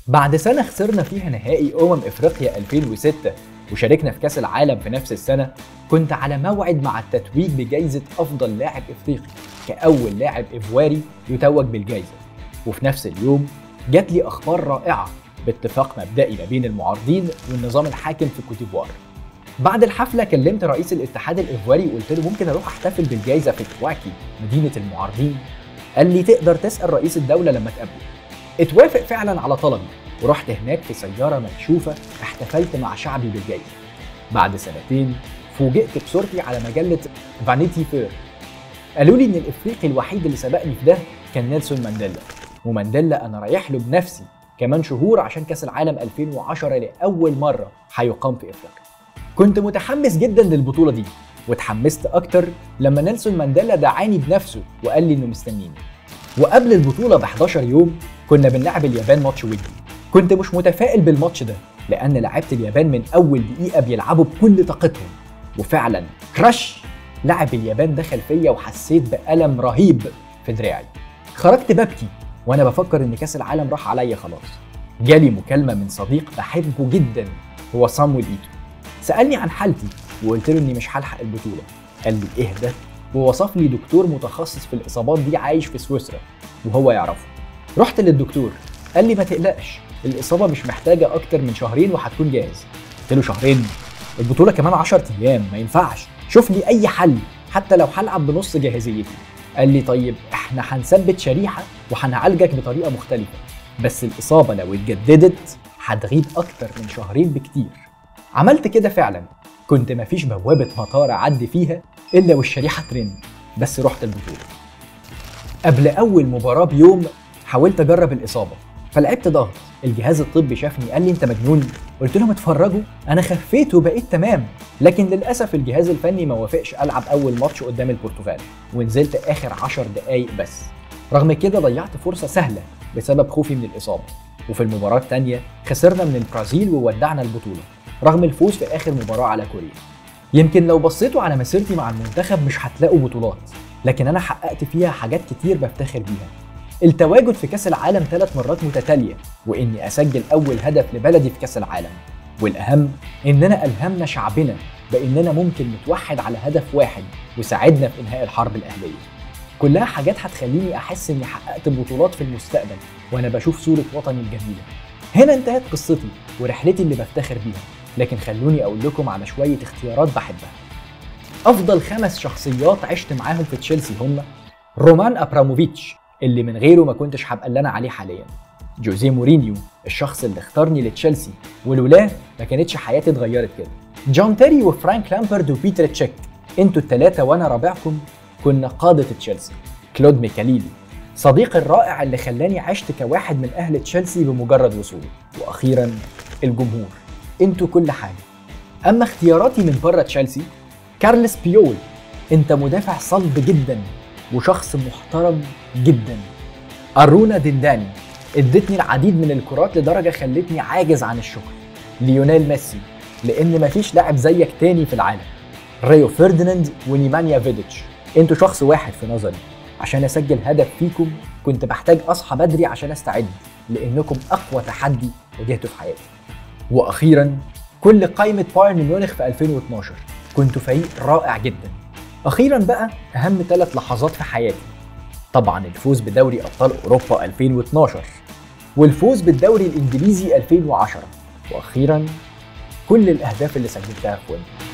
بعد سنة خسرنا فيها نهائي أمم إفريقيا 2006 وشاركنا في كأس العالم في نفس السنة كنت على موعد مع التتويج بجائزة أفضل لاعب إفريقي كأول لاعب إيفواري يتوج بالجائزة وفي نفس اليوم جات لي أخبار رائعة باتفاق مبدئي ما بين المعارضين والنظام الحاكم في كوتيفوار بعد الحفلة كلمت رئيس الاتحاد الإيفواري وقلت له ممكن أروح أحتفل بالجائزة في كواكي مدينة المعارضين قال لي تقدر تسأل رئيس الدولة لما تقابله اتوافق فعلا على طلبي ورحت هناك في سيارة مكشوفة احتفلت مع شعبي بالجائزة بعد سنتين فوجئت بصورتي على مجلة فانيتي فير قالوا لي ان الافريقي الوحيد اللي سبقني في ده كان نيلسون مانديلا ومانديلا انا رايح له بنفسي كمان شهور عشان كاس العالم 2010 لاول مره هيقام في افريقيا كنت متحمس جدا للبطوله دي واتحمست اكتر لما نيلسون مانديلا دعاني بنفسه وقال لي انه مستنيني وقبل البطوله ب 11 يوم كنا بنلعب اليابان ماتش ودي كنت مش متفائل بالماتش ده لان لعيبه اليابان من اول دقيقه بيلعبوا بكل طاقتهم وفعلا كراش لاعب اليابان دخل فيا وحسيت بألم رهيب في دراعي خرجت ببكي وانا بفكر ان كاس العالم راح عليا خلاص جالي مكالمه من صديق بحبه جدا هو صامويل ايتو سالني عن حالتي وقلت له اني مش هلحق البطوله قال لي اهدى ووصف لي دكتور متخصص في الاصابات دي عايش في سويسرا وهو يعرفه رحت للدكتور قال لي ما تقلقش الاصابه مش محتاجه اكتر من شهرين وهتكون جاهز قلت له شهرين البطوله كمان 10 ايام ما ينفعش شوف لي اي حل حتى لو هلعب بنص جاهزيتي قال لي طيب احنا هنثبت شريحه وهنعالجك بطريقه مختلفه بس الاصابه لو اتجددت هتغيب اكتر من شهرين بكتير عملت كده فعلا كنت مفيش بوابه مطار اعدي فيها الا والشريحه ترن بس رحت البطوله قبل اول مباراه بيوم حاولت اجرب الاصابه فلعبت ضغط الجهاز الطبي شافني قال لي انت مجنون قلت لهم اتفرجوا انا خفيت وبقيت تمام لكن للاسف الجهاز الفني ما وافقش العب اول ماتش قدام البرتغال ونزلت اخر 10 دقايق بس رغم كده ضيعت فرصه سهله بسبب خوفي من الاصابه وفي المباراه الثانيه خسرنا من البرازيل وودعنا البطوله رغم الفوز في اخر مباراه على كوريا يمكن لو بصيتوا على مسيرتي مع المنتخب مش هتلاقوا بطولات لكن انا حققت فيها حاجات كتير بفتخر بيها التواجد في كاس العالم ثلاث مرات متتاليه واني اسجل اول هدف لبلدي في كاس العالم والاهم اننا الهمنا شعبنا باننا ممكن نتوحد على هدف واحد وساعدنا في انهاء الحرب الاهليه كلها حاجات هتخليني احس اني حققت بطولات في المستقبل وانا بشوف صوره وطني الجميله هنا انتهت قصتي ورحلتي اللي بفتخر بيها لكن خلوني اقول لكم على شويه اختيارات بحبها افضل خمس شخصيات عشت معاهم في تشيلسي هم رومان ابراموفيتش اللي من غيره ما كنتش هبقى اللي انا عليه حاليا جوزيه مورينيو الشخص اللي اختارني لتشيلسي ولولاه ما كانتش حياتي اتغيرت كده جون تيري وفرانك لامبرد وبيتر تشيك انتوا الثلاثه وانا رابعكم كنا قاده تشيلسي كلود ميكاليلي صديقي الرائع اللي خلاني عشت كواحد من اهل تشيلسي بمجرد وصولي واخيرا الجمهور انتوا كل حاجه اما اختياراتي من بره تشيلسي كارلس بيول انت مدافع صلب جدا وشخص محترم جدا ارونا دنداني ادتني العديد من الكرات لدرجه خلتني عاجز عن الشكر ليونيل ميسي لان مفيش لاعب زيك تاني في العالم ريو فرديناند ونيمانيا فيديتش انتوا شخص واحد في نظري عشان اسجل هدف فيكم كنت بحتاج اصحى بدري عشان استعد لانكم اقوى تحدي واجهته في حياتي واخيرا كل قائمه بايرن ميونخ في 2012 كنتوا فريق رائع جدا اخيرا بقى اهم ثلاث لحظات في حياتي طبعا الفوز بدوري ابطال اوروبا 2012 والفوز بالدوري الانجليزي 2010 واخيرا كل الاهداف اللي سجلتها في ويمبلي